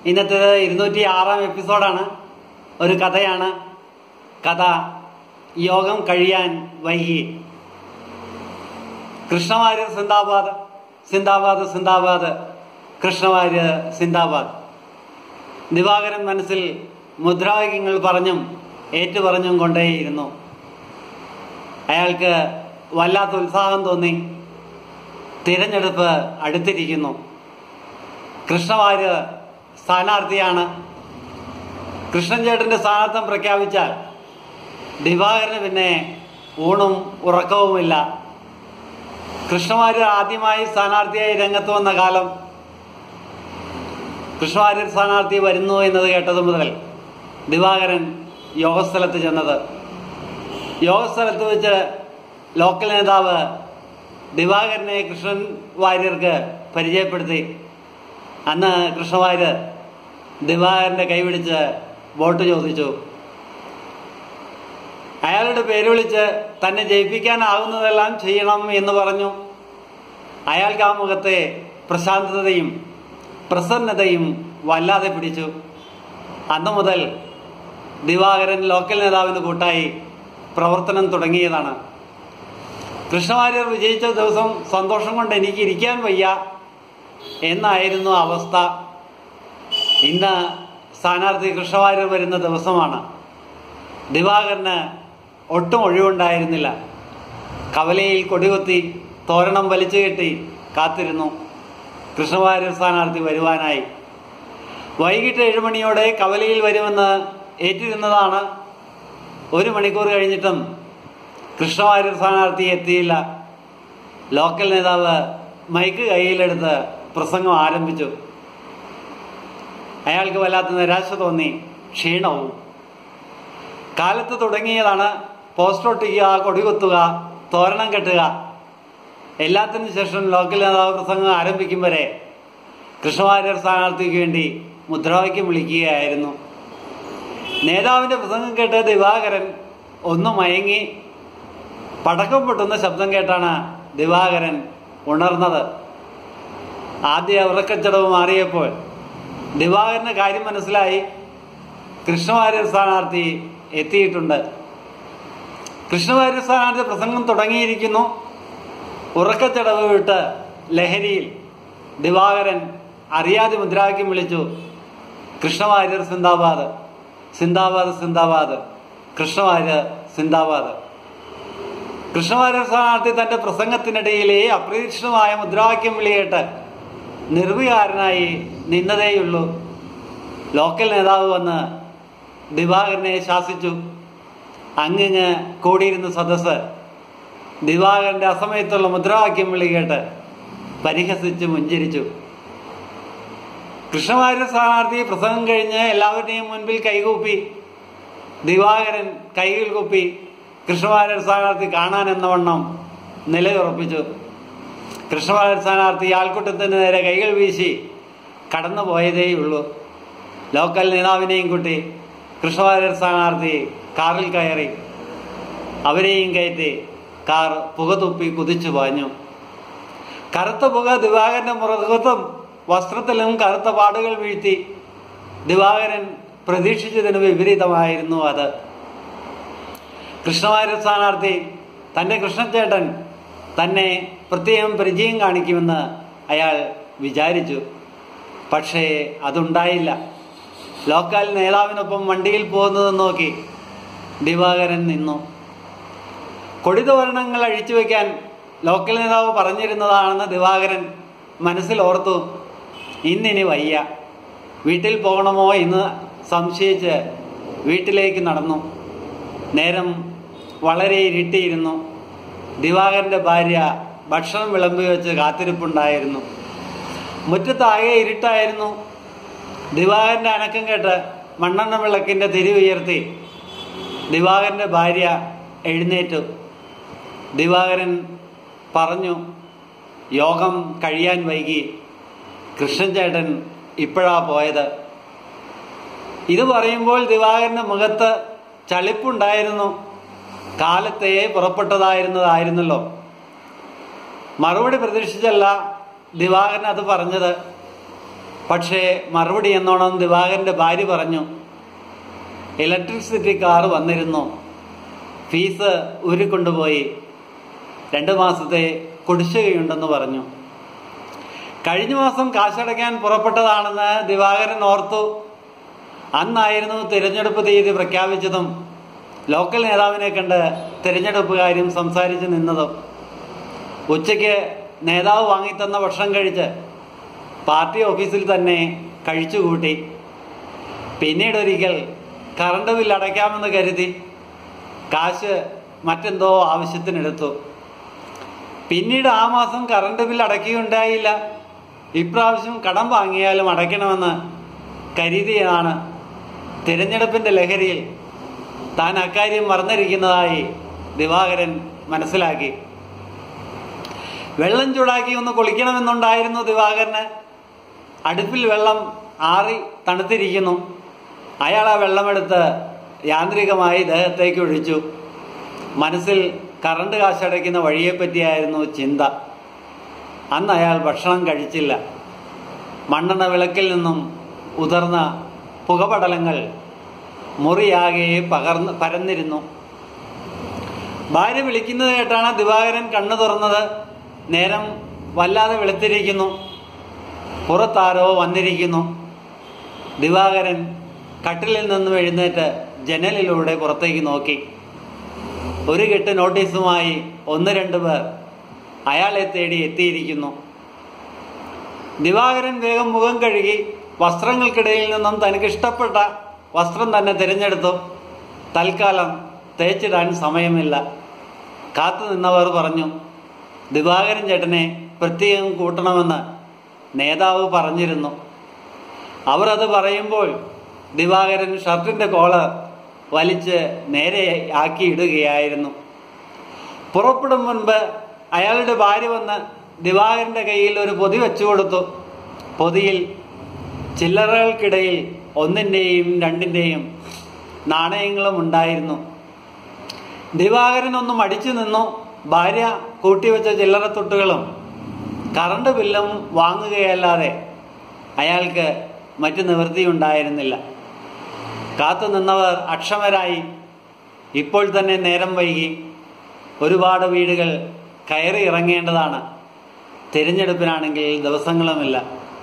ഇന്നത്തേത് ഇരുന്നൂറ്റി ആറാം എപ്പിസോഡാണ് ഒരു കഥയാണ് കഥ യോഗം കഴിയാൻ വൈകി കൃഷ്ണവാര്യർ സിന്ദാബാദ് സിന്ദാബാദ് സിന്ദാബാദ് കൃഷ്ണവാര്യർ സിന്ദാബാദ് ദിവാകരൻ മനസ്സിൽ മുദ്രാവാക്യങ്ങൾ പറഞ്ഞും ഏറ്റുപറഞ്ഞും കൊണ്ടേയിരുന്നു അയാൾക്ക് വല്ലാത്ത ഉത്സാഹം തോന്നി തിരഞ്ഞെടുപ്പ് അടുത്തിരിക്കുന്നു കൃഷ്ണവാര്യർ സ്ഥാനാർത്ഥിയാണ് കൃഷ്ണൻ ചേട്ടന്റെ സ്ഥാനാർത്ഥം പ്രഖ്യാപിച്ചാൽ ദിവാകരന് പിന്നെ ഊണും ഉറക്കവുമില്ല കൃഷ്ണവാര്യർ ആദ്യമായി സ്ഥാനാർത്ഥിയായി രംഗത്ത് വന്ന കാലം കൃഷ്ണവാര്യർ സ്ഥാനാർത്ഥി വരുന്നു എന്നത് കേട്ടത് മുതൽ ദിവാകരൻ യോഗസ്ഥലത്ത് ചെന്നത് യോഗസ്ഥലത്ത് വെച്ച് ലോക്കൽ നേതാവ് ദിവാകരനെ കൃഷ്ണൻ വാര്യർക്ക് പരിചയപ്പെടുത്തി അന്ന് കൃഷ്ണവാര്യർ ദിവാകരന്റെ കൈപിടിച്ച് വോട്ട് ചോദിച്ചു അയാളുടെ പേര് വിളിച്ച് തന്നെ ജയിപ്പിക്കാനാകുന്നതെല്ലാം ചെയ്യണം എന്ന് പറഞ്ഞു അയാൾക്ക് ആ മുഖത്തെ പ്രശാന്തതയും പ്രസന്നതയും വല്ലാതെ പിടിച്ചു അന്നു മുതൽ ദിവാകരൻ ലോക്കൽ നേതാവിന് കൂട്ടായി പ്രവർത്തനം തുടങ്ങിയതാണ് കൃഷ്ണവാര്യർ വിജയിച്ച ദിവസം സന്തോഷം കൊണ്ട് എനിക്ക് ഇരിക്കാൻ വയ്യ എന്നായിരുന്നു അവസ്ഥ ഇന്ന് സ്ഥാനാർത്ഥി കൃഷ്ണവാര്യർ വരുന്ന ദിവസമാണ് ദിവാകരന് ഒട്ടും ഒഴിവുണ്ടായിരുന്നില്ല കവലയിൽ കൊടികൊത്തി തോരണം വലിച്ചു കെട്ടി കാത്തിരുന്നു കൃഷ്ണവാര്യർ സ്ഥാനാർത്ഥി വരുവാനായി വൈകിട്ട് ഏഴുമണിയോടെ കവലയിൽ വരുമെന്ന് ഏറ്റിരുന്നതാണ് ഒരു മണിക്കൂർ കഴിഞ്ഞിട്ടും കൃഷ്ണവാര്യർ സ്ഥാനാർത്ഥി എത്തിയില്ല ലോക്കൽ നേതാവ് മൈക്ക് കയ്യിലെടുത്ത് പ്രസംഗം ആരംഭിച്ചു അയാൾക്ക് വല്ലാത്ത നിരാശ തോന്നി ക്ഷീണവും കാലത്ത് തുടങ്ങിയതാണ് പോസ്റ്റർ ഒട്ടിക്കുക കൊടികുത്തുക തോരണം കെട്ടുക എല്ലാത്തിനും ശേഷം ലോക്കൽ നേതാവ് പ്രസംഗം ആരംഭിക്കും വരെ കൃഷ്ണവാര്യർ സ്ഥാനാർത്ഥിക്ക് വേണ്ടി മുദ്രാവാക്യം വിളിക്കുകയായിരുന്നു നേതാവിന്റെ പ്രസംഗം കേട്ട് ദിവാകരൻ ഒന്ന് മയങ്ങി പടക്കം പൊട്ടുന്ന ശബ്ദം കേട്ടാണ് ദിവാകരൻ ഉണർന്നത് ആദ്യ ഉറക്കച്ചടവ് മാറിയപ്പോൾ ദിവാകരന് കാര്യം മനസ്സിലായി കൃഷ്ണവാര്യർ സ്ഥാനാർത്ഥി എത്തിയിട്ടുണ്ട് കൃഷ്ണവാര്യർ സ്ഥാനാർത്ഥി പ്രസംഗം തുടങ്ങിയിരിക്കുന്നു ഉറക്കച്ചടവ് വിട്ട് ലഹരിയിൽ ദിവാകരൻ അറിയാതെ മുദ്രാവാക്യം വിളിച്ചു കൃഷ്ണവാര്യർ സിന്ദാബാദ് സിന്ദാബാദ് സിന്ദാബാദ് കൃഷ്ണവാര്യർ സിന്ദാബാദ് കൃഷ്ണവാര്യർ സ്ഥാനാർത്ഥി തന്റെ പ്രസംഗത്തിനിടയിലെ അപ്രതീക്ഷിതമായ മുദ്രാവാക്യം വിളിയേട്ട് നിർവികാരനായി നിന്നതേയുള്ളൂ ലോക്കൽ നേതാവ് വന്ന് ദിവാകരനെ ശാസിച്ചു അങ്ങിങ്ങ് കൂടിയിരുന്ന സദസ് ദിവാകരന്റെ അസമയത്തുള്ള മുദ്രാവാക്യം വിളി കേട്ട് പരിഹസിച്ച് മുഞ്ചരിച്ചു കൃഷ്ണവാര്യർ സ്ഥാനാർത്ഥി പ്രസംഗം കഴിഞ്ഞ് എല്ലാവരുടെയും മുൻപിൽ കൈകൂപ്പി ദിവാകരൻ കൈകൾ കൂപ്പി കൃഷ്ണവാര്യർ സ്ഥാനാർത്ഥി കാണാൻ എന്നവണ്ണം നിലയുറപ്പിച്ചു കൃഷ്ണവാര്യർ സ്ഥാനാർത്ഥി ആൾക്കൂട്ടത്തിന് നേരെ കൈകൾ വീശി കടന്നു പോയതേയുള്ളൂ ലോക്കൽ നേതാവിനെയും കൂട്ടി കൃഷ്ണവാര്യർ സ്ഥാനാർത്ഥി കാറിൽ കയറി അവരെയും കയറ്റി കാർ പുകതുപ്പി കുതിച്ചു പാഞ്ഞു കറുത്ത പുക ദിവാകരന്റെ മുഖത്തും വസ്ത്രത്തിലും കറുത്ത പാടുകൾ വീഴ്ത്തി ദിവാകരൻ പ്രതീക്ഷിച്ചതിന് വിപരീതമായിരുന്നു അത് കൃഷ്ണവാര്യർ സ്ഥാനാർത്ഥി തന്റെ കൃഷ്ണചേട്ടൻ തന്നെ പ്രത്യേകം പരിചയം കാണിക്കുമെന്ന് അയാൾ വിചാരിച്ചു പക്ഷേ അതുണ്ടായില്ല ലോക്കൽ നേതാവിനൊപ്പം വണ്ടിയിൽ പോകുന്നത് നോക്കി ദിവാകരൻ നിന്നു കൊടിതോരണങ്ങൾ അഴിച്ചു വയ്ക്കാൻ ലോക്കൽ നേതാവ് പറഞ്ഞിരുന്നതാണെന്ന് ദിവാകരൻ മനസ്സിൽ ഓർത്തു ഇന്നിനി വയ്യ വീട്ടിൽ പോകണമോ എന്ന് സംശയിച്ച് വീട്ടിലേക്ക് നടന്നു നേരം വളരെ ഇരുട്ടിയിരുന്നു ദിവാകരന്റെ ഭാര്യ ഭക്ഷണം വിളമ്പി വെച്ച് കാത്തിരിപ്പുണ്ടായിരുന്നു മുറ്റത്താകെ ഇരുട്ടായിരുന്നു ദിവാകരന്റെ അനക്കം കേട്ട് മണ്ണെണ്ണ വിളക്കിന്റെ തിരി ഉയർത്തി ദിവാകരന്റെ ഭാര്യ എഴുന്നേറ്റു ദിവാകരൻ പറഞ്ഞു യോഗം കഴിയാൻ വൈകി കൃഷ്ണൻ ചേട്ടൻ ഇപ്പോഴാ പോയത് ഇത് പറയുമ്പോൾ ദിവാകരന്റെ മുഖത്ത് ചളിപ്പുണ്ടായിരുന്നു കാലത്തെ പുറപ്പെട്ടതായിരുന്നതായിരുന്നല്ലോ മറുപടി പ്രതീക്ഷിച്ചല്ല ദിവാകരൻ അത് പറഞ്ഞത് പക്ഷേ മറുപടി എന്നോണം ദിവാകരന്റെ ഭാര്യ പറഞ്ഞു ഇലക്ട്രിസിറ്റി കാർ വന്നിരുന്നു ഫീസ് ഊരിക്കൊണ്ടുപോയി രണ്ട് മാസത്തെ കുടിശ്ശികയുണ്ടെന്ന് പറഞ്ഞു കഴിഞ്ഞ മാസം കാശടയ്ക്കാൻ പുറപ്പെട്ടതാണെന്ന് ദിവാകരൻ ഓർത്തു അന്നായിരുന്നു തിരഞ്ഞെടുപ്പ് തീയതി പ്രഖ്യാപിച്ചതും ലോക്കൽ നേതാവിനെ കണ്ട് തിരഞ്ഞെടുപ്പ് കാര്യം സംസാരിച്ച് നിന്നതും ഉച്ചയ്ക്ക് നേതാവ് വാങ്ങിത്തന്ന ഭക്ഷണം കഴിച്ച് പാർട്ടി ഓഫീസിൽ തന്നെ കഴിച്ചുകൂട്ടി പിന്നീട് ഒരിക്കൽ കറണ്ട് ബില്ല് അടയ്ക്കാമെന്ന് കരുതി കാശ് മറ്റെന്തോ ആവശ്യത്തിനെടുത്തു പിന്നീട് ആ മാസം കറണ്ട് ബില്ല് അടയ്ക്കുകയുണ്ടായില്ല ഇപ്രാവശ്യം കടം വാങ്ങിയാലും അടയ്ക്കണമെന്ന് കരുതിയതാണ് തിരഞ്ഞെടുപ്പിന്റെ ലഹരിയിൽ താൻ അക്കാര്യം മറന്നിരിക്കുന്നതായി ദിവാകരൻ മനസ്സിലാക്കി വെള്ളം ചൂടാക്കി ഒന്ന് കുളിക്കണമെന്നുണ്ടായിരുന്നു ദിവാകരന് അടുപ്പിൽ വെള്ളം ആറി തണുത്തിരിക്കുന്നു അയാൾ ആ വെള്ളമെടുത്ത് യാന്ത്രികമായി ദേഹത്തേക്ക് ഒഴിച്ചു മനസ്സിൽ കറണ്ട് കാശടയ്ക്കുന്ന വഴിയെപ്പറ്റിയായിരുന്നു ചിന്ത അന്ന് അയാൾ ഭക്ഷണം കഴിച്ചില്ല മണ്ണെണ്ണ വിളക്കിൽ നിന്നും ഉതിർന്ന പുകപടലങ്ങൾ മുറിയാകെ പകർന്ന് പരന്നിരുന്നു ഭാര്യ വിളിക്കുന്നത് കേട്ടാണ് ദിവാകരൻ കണ്ണു തുറന്നത് നേരം വല്ലാതെ വെളുത്തിരിക്കുന്നു പുറത്താരോ വന്നിരിക്കുന്നു ദിവാകരൻ കട്ടിലിൽ നിന്നും എഴുന്നേറ്റ് ജനലിലൂടെ പുറത്തേക്ക് നോക്കി ഒരു കെട്ട് നോട്ടീസുമായി ഒന്ന് രണ്ട് പേർ അയാളെ തേടി എത്തിയിരിക്കുന്നു ദിവാകരൻ വേഗം മുഖം കഴുകി വസ്ത്രങ്ങൾക്കിടയിൽ നിന്നും തനിക്ക് ഇഷ്ടപ്പെട്ട വസ്ത്രം തന്നെ തിരഞ്ഞെടുത്തു തൽക്കാലം തേച്ചിടാൻ സമയമില്ല കാത്തു നിന്നവർ പറഞ്ഞു ദിവാകരൻ ചേട്ടനെ പ്രത്യേകം കൂട്ടണമെന്ന് നേതാവ് പറഞ്ഞിരുന്നു അവർ അത് പറയുമ്പോൾ ദിവാകരൻ ഷർട്ടിന്റെ കോളർ വലിച്ച് നേരെ ആക്കിയിടുകയായിരുന്നു പുറപ്പെടും മുൻപ് അയാളുടെ ഭാര്യ വന്ന് ദിവാകരന്റെ കയ്യിൽ ഒരു പൊതി വെച്ചു കൊടുത്തു പൊതിയിൽ ചില്ലറകൾക്കിടയിൽ ഒന്നിൻ്റെയും രണ്ടിൻ്റെയും നാണയങ്ങളും ഉണ്ടായിരുന്നു ദിവാകരൻ ഒന്ന് മടിച്ചു നിന്നു ഭാര്യ കൂട്ടിവെച്ച ചില്ലറത്തൊട്ടുകളും കറണ്ട് ബില്ലും വാങ്ങുകയല്ലാതെ അയാൾക്ക് മറ്റു നിവൃത്തിയുണ്ടായിരുന്നില്ല കാത്തു നിന്നവർ അക്ഷമരായി ഇപ്പോൾ തന്നെ നേരം വൈകി ഒരുപാട് വീടുകൾ കയറി ഇറങ്ങേണ്ടതാണ് തിരഞ്ഞെടുപ്പിനാണെങ്കിൽ ദിവസങ്ങളുമില്ല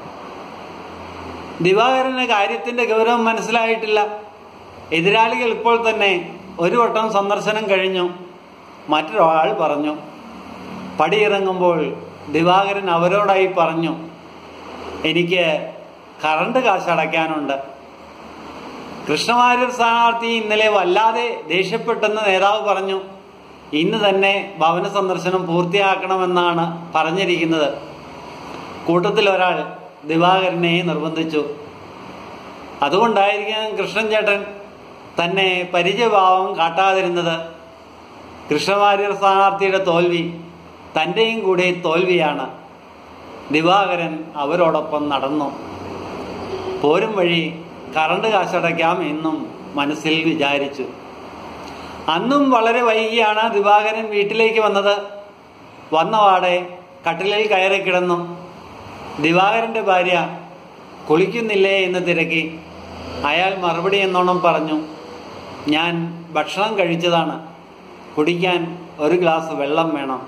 ദിവാകരന് കാര്യത്തിന്റെ ഗൗരവം മനസ്സിലായിട്ടില്ല എതിരാളികൾ ഇപ്പോൾ തന്നെ ഒരു വട്ടം സന്ദർശനം കഴിഞ്ഞു മറ്റൊരാൾ പറഞ്ഞു പടിയിറങ്ങുമ്പോൾ ദിവാകരൻ അവരോടായി പറഞ്ഞു എനിക്ക് കറണ്ട് കാശ് അടയ്ക്കാനുണ്ട് കൃഷ്ണവാര്യർ സ്ഥാനാർത്ഥി ഇന്നലെ വല്ലാതെ ദേഷ്യപ്പെട്ടെന്ന് നേതാവ് പറഞ്ഞു ഇന്ന് തന്നെ ഭവന സന്ദർശനം പൂർത്തിയാക്കണമെന്നാണ് പറഞ്ഞിരിക്കുന്നത് കൂട്ടത്തിൽ ഒരാൾ ദിവാകരനെ നിർബന്ധിച്ചു അതുകൊണ്ടായിരിക്കും കൃഷ്ണൻ ചേട്ടൻ തന്നെ പരിചയഭാവം കാട്ടാതിരുന്നത് കൃഷ്ണവാര്യർ സ്ഥാനാർത്ഥിയുടെ തോൽവി തൻ്റെയും കൂടി തോൽവിയാണ് ദിവാകരൻ അവരോടൊപ്പം നടന്നു പോരും വഴി കറണ്ട് കാശടയ്ക്കാം എന്നും മനസ്സിൽ വിചാരിച്ചു അന്നും വളരെ വൈകിയാണ് ദിവാകരൻ വീട്ടിലേക്ക് വന്നത് വന്നവാടെ കട്ടിലിൽ കയറി കിടന്നു ദിവാകരന്റെ ഭാര്യ കുളിക്കുന്നില്ലേ എന്ന് തിരക്കി അയാൾ മറുപടി എന്നോണം പറഞ്ഞു ഞാൻ ഭക്ഷണം കഴിച്ചതാണ് കുടിക്കാൻ ഒരു ഗ്ലാസ് വെള്ളം വേണം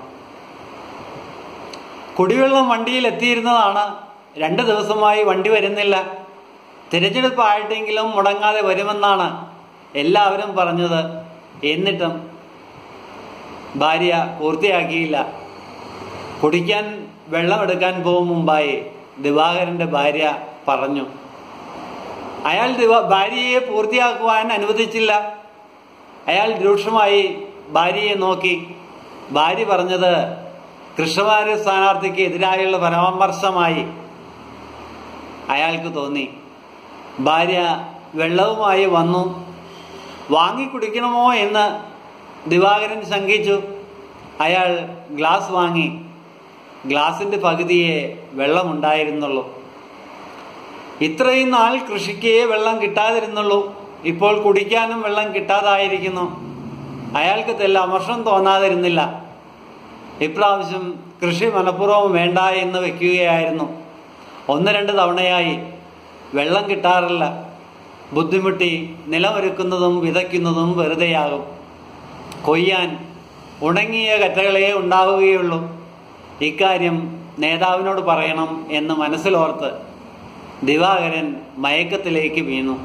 കുടിവെള്ളം വണ്ടിയിൽ എത്തിയിരുന്നതാണ് രണ്ട് ദിവസമായി വണ്ടി വരുന്നില്ല തിരഞ്ഞെടുപ്പ് ആയിട്ടെങ്കിലും മുടങ്ങാതെ വരുമെന്നാണ് എല്ലാവരും പറഞ്ഞത് എന്നിട്ടും ഭാര്യ പൂർത്തിയാക്കിയില്ല കുടിക്കാൻ വെള്ളമെടുക്കാൻ പോകും മുമ്പായി ദിവാകരന്റെ ഭാര്യ പറഞ്ഞു അയാൾ ദിവാ ഭാര്യയെ പൂർത്തിയാക്കുവാൻ അനുവദിച്ചില്ല അയാൾ രൂക്ഷമായി ഭാര്യയെ നോക്കി ഭാര്യ പറഞ്ഞത് കൃഷ്ണവാര്യ സ്ഥാനാർത്ഥിക്ക് എതിരായുള്ള പരാമർശമായി അയാൾക്ക് തോന്നി ഭാര്യ വെള്ളവുമായി വന്നു വാങ്ങി കുടിക്കണമോ എന്ന് ദിവാകരൻ ശങ്കിച്ചു അയാൾ ഗ്ലാസ് വാങ്ങി ഗ്ലാസിന്റെ പകുതിയെ വെള്ളമുണ്ടായിരുന്നുള്ളൂ ഇത്രയും നാൾ കൃഷിക്ക് വെള്ളം കിട്ടാതിരുന്നുള്ളൂ ഇപ്പോൾ കുടിക്കാനും വെള്ളം കിട്ടാതായിരിക്കുന്നു അയാൾക്ക് തെല്ല അമർഷം തോന്നാതിരുന്നില്ല ഇപ്രാവശ്യം കൃഷി മനഃപൂർവ്വം വേണ്ട എന്ന് വെക്കുകയായിരുന്നു ഒന്ന് രണ്ട് തവണയായി വെള്ളം കിട്ടാറില്ല ബുദ്ധിമുട്ടി നിലമൊരുക്കുന്നതും വിതയ്ക്കുന്നതും വെറുതെയാകും കൊയ്യാൻ ഉണങ്ങിയ കറ്റകളെ ഉണ്ടാവുകയുള്ളൂ ഇക്കാര്യം നേതാവിനോട് പറയണം എന്ന് മനസ്സിലോർത്ത് ദിവാകരൻ മയക്കത്തിലേക്ക് വീണു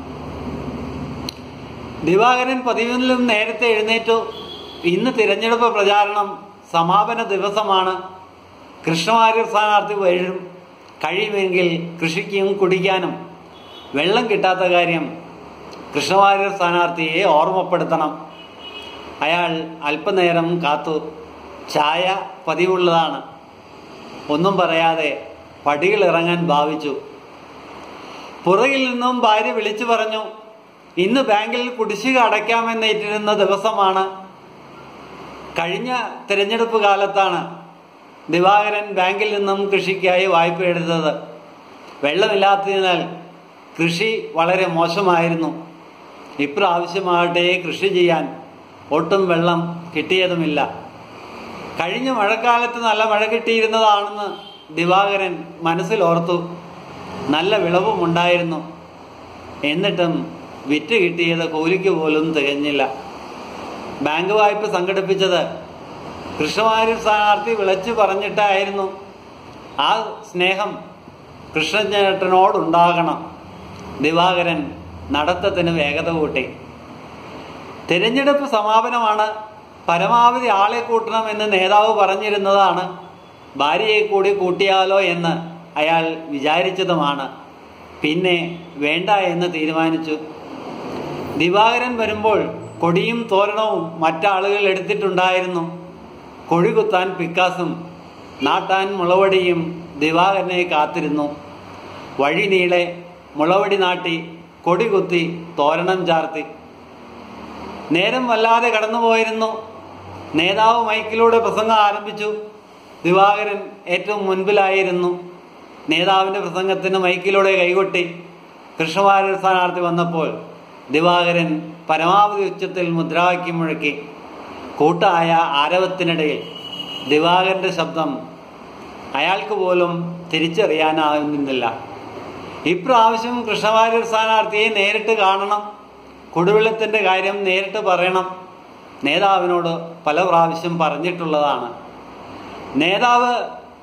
ദിവാകരൻ പതിവിലും നേരത്തെ എഴുന്നേറ്റു ഇന്ന് തിരഞ്ഞെടുപ്പ് പ്രചാരണം സമാപന ദിവസമാണ് കൃഷ്ണവാര്യർ സ്ഥാനാർത്ഥി വരും കഴിയുമെങ്കിൽ കൃഷിക്കും കുടിക്കാനും വെള്ളം കിട്ടാത്ത കാര്യം കൃഷ്ണവാര്യർ സ്ഥാനാർത്ഥിയെ ഓർമ്മപ്പെടുത്തണം അയാൾ അല്പനേരം കാത്തു ചായ പതിവുള്ളതാണ് ഒന്നും പറയാതെ പടികൾ ഇറങ്ങാൻ ഭാവിച്ചു പുറകിൽ നിന്നും ഭാര്യ വിളിച്ചു പറഞ്ഞു ഇന്ന് ബാങ്കിൽ കുടിശ്ശിക അടയ്ക്കാമെന്നേറ്റിരുന്ന ദിവസമാണ് കഴിഞ്ഞ തിരഞ്ഞെടുപ്പ് കാലത്താണ് ദിവാകരൻ ബാങ്കിൽ നിന്നും കൃഷിക്കായി വായ്പ എടുത്തത് വെള്ളമില്ലാത്തതിനാൽ കൃഷി വളരെ മോശമായിരുന്നു ഇപ്രാവശ്യമാകട്ടെ കൃഷി ചെയ്യാൻ ഒട്ടും വെള്ളം കിട്ടിയതുമില്ല കഴിഞ്ഞ മഴക്കാലത്ത് നല്ല മഴ കിട്ടിയിരുന്നതാണെന്ന് ദിവാകരൻ മനസ്സിലോർത്തു നല്ല വിളവും ഉണ്ടായിരുന്നു എന്നിട്ടും വിറ്റ് കിട്ടിയത് കൂലിക്ക് പോലും തികഞ്ഞില്ല ബാങ്ക് വായ്പ സംഘടിപ്പിച്ചത് കൃഷ്ണവാര്യർ സ്ഥാനാർത്ഥി വിളിച്ചു പറഞ്ഞിട്ടായിരുന്നു ആ സ്നേഹം കൃഷ്ണചേട്ടനോടുണ്ടാകണം ദിവാകരൻ നടത്തത്തിന് വേഗത കൂട്ടി തിരഞ്ഞെടുപ്പ് സമാപനമാണ് പരമാവധി ആളെ കൂട്ടണമെന്ന് നേതാവ് പറഞ്ഞിരുന്നതാണ് ഭാര്യയെ കൂടി കൂട്ടിയാലോ എന്ന് അയാൾ വിചാരിച്ചതുമാണ് പിന്നെ വേണ്ട എന്ന് തീരുമാനിച്ചു ദിവാകരൻ വരുമ്പോൾ കൊടിയും തോരണവും മറ്റാളുകൾ എടുത്തിട്ടുണ്ടായിരുന്നു കൊഴി കുത്താൻ പിക്കാസും നാട്ടാൻ മുളവടിയും ദിവാകരനെ കാത്തിരുന്നു വഴി നീളെ മുളവടി നാട്ടി കൊടി കുത്തി തോരണം ചാർത്തി നേരം വല്ലാതെ കടന്നുപോയിരുന്നു നേതാവ് മൈക്കിലൂടെ പ്രസംഗം ആരംഭിച്ചു ദിവാകരൻ ഏറ്റവും മുൻപിലായിരുന്നു നേതാവിന്റെ പ്രസംഗത്തിന് മൈക്കിലൂടെ കൈകൊട്ടി കൃഷ്ണവാര്യർ സ്ഥാനാർത്ഥി വന്നപ്പോൾ ദിവാകരൻ പരമാവധി ഉച്ചത്തിൽ മുദ്രാവാക്യം മുഴക്കി കൂട്ടായ ആരവത്തിനിടയിൽ ദിവാകരന്റെ ശബ്ദം അയാൾക്ക് പോലും തിരിച്ചറിയാനാകുന്നില്ല ഇപ്രാവശ്യം കൃഷ്ണവാര്യർ സ്ഥാനാർത്ഥിയെ നേരിട്ട് കാണണം കുടിവെള്ളത്തിന്റെ കാര്യം നേരിട്ട് പറയണം നേതാവിനോട് പല പ്രാവശ്യം പറഞ്ഞിട്ടുള്ളതാണ് നേതാവ്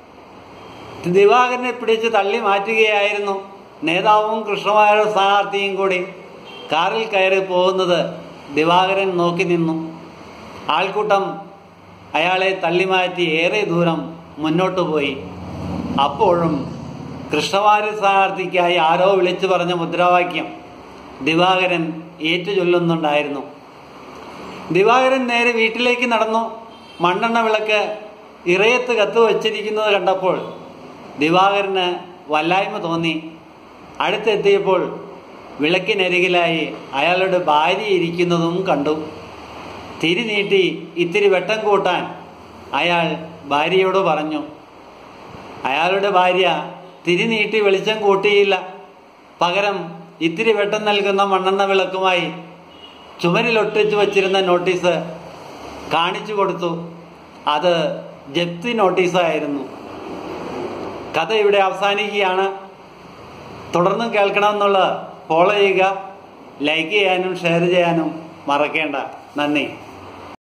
ദിവാകരനെ പിടിച്ച് തള്ളി മാറ്റുകയായിരുന്നു നേതാവും കൃഷ്ണവാര്യർ സ്ഥാനാർത്ഥിയും കൂടി കാറിൽ കയറി പോകുന്നത് ദിവാകരൻ നോക്കി നിന്നു ആൾക്കൂട്ടം അയാളെ തള്ളിമാറ്റി ഏറെ ദൂരം മുന്നോട്ട് പോയി അപ്പോഴും കൃഷ്ണവാര്യർ സ്ഥാനാർത്ഥിക്കായി ആരോ വിളിച്ചു പറഞ്ഞ മുദ്രാവാക്യം ദിവാകരൻ ഏറ്റുചൊല്ലുന്നുണ്ടായിരുന്നു ദിവാകരൻ നേരെ വീട്ടിലേക്ക് നടന്നു മണ്ണെണ്ണ വിളക്ക് ഇറയത്ത് കത്ത് വച്ചിരിക്കുന്നത് കണ്ടപ്പോൾ ദിവാകരന് വല്ലായ്മ തോന്നി അടുത്തെത്തിയപ്പോൾ വിളക്കിനരികിലായി അയാളുടെ ഭാര്യ ഇരിക്കുന്നതും കണ്ടു തിരി നീട്ടി ഇത്തിരി വെട്ടം കൂട്ടാൻ അയാൾ ഭാര്യയോട് പറഞ്ഞു അയാളുടെ ഭാര്യ തിരി നീട്ടി വെളിച്ചം കൂട്ടിയില്ല പകരം ഇത്തിരി വെട്ടം നൽകുന്ന മണ്ണെണ്ണ വിളക്കുമായി ചുമരിലൊട്ടിച്ചു വച്ചിരുന്ന നോട്ടീസ് കാണിച്ചു കൊടുത്തു അത് ജപ്തി നോട്ടീസായിരുന്നു കഥ ഇവിടെ അവസാനിക്കുകയാണ് തുടർന്നും കേൾക്കണമെന്നുള്ള ഫോളോ ചെയ്യുക ലൈക്ക് ചെയ്യാനും ഷെയർ ചെയ്യാനും മറക്കേണ്ട നന്ദി